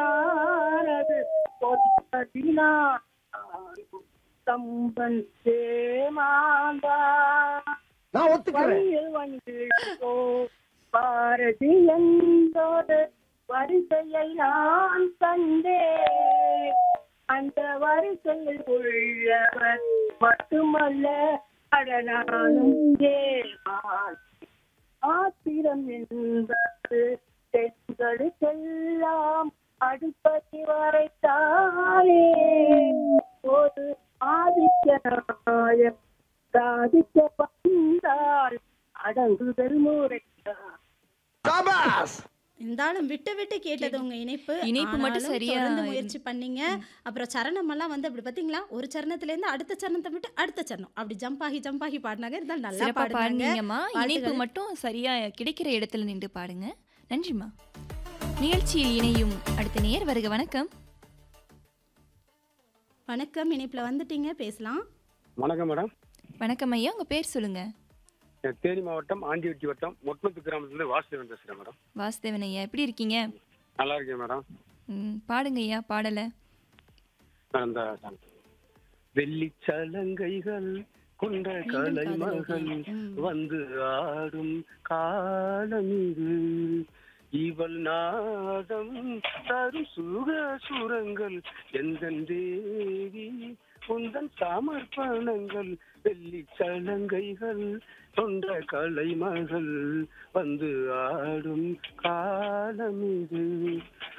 சொன்னாரது பொன்னதினார் தம்பன் சேமாந்தா நான் ஒத்துக்கிறேன் வழியில் வந்திருக்கோ பாரதி என்பது வரிசையை நான் தந்தேன் அந்த வரிசையில் உள்ளவர் மட்டுமல்ல அடனானும் ஏமான் ஆத்திரம் என்பது பெண்களுக்கெல்லாம் அடுப்பதி வரைத்தானே ஒரு ஆதித்யனாய சாதிக்க வந்தால் அடங்குதல் முறைதான் சாபாஸ் இருந்தாலும் விட்டு விட்டு கேட்டது உங்க இணைப்பு இணைப்பு மட்டும் ஆனாலும் சரியா தொடர்ந்து இருந்து- முயற்சி பண்ணீங்க அப்புறம் சரணம் எல்லாம் வந்து அப்படி பாத்தீங்களா ஒரு சரணத்துல இருந்து அடுத்த சரணத்தை விட்டு அடுத்த சரணம் அப்படி ஜம்ப் ஆகி ஜம்ப் ஆகி பாடினாங்க இருந்தாலும் நல்லா சிறப்பா பாடுனாங்க பாடுனீங்கம்மா இணைப்பு வாழ்த்துக்கள். மட்டும் சரியா கிடைக்கிற இடத்துல நின்று பாடுங்க நன்றிம்மா நிகழ்ச்சியில் இணையும் அடுத்த நேர் வருக வணக்கம் வணக்கம் இணைப்புல வந்துட்டீங்க பேசலாம் வணக்கம் மேடம் வணக்கம் ஐயா உங்க பேர் சொல்லுங்க நான் தேனி மாவட்டம் ஆண்டிவட்டி வட்டம் மொட்மத்து கிராமத்துலேருந்து வாசுதேவன் பேசுகிறேன் மேடம் வாசுதேவன் ஐயா எப்படி இருக்கீங்க நல்லா இருக்கேன் மேடம் ம், பாடுங்க ஐயா பாடல நான் இந்த வெள்ளி சலங்கைகள் கொண்ட கலை மகள் வந்து ஆடும் காலம் இது இவள் நாதம் தரும் சுக சுரங்கள் எந்தன் தேவி உந்தன் சமர்ப்பணங்கள் வெள்ளி சலங்கைகள் தொண்ட கலை மகள் வந்து ஆடும் காலம் இது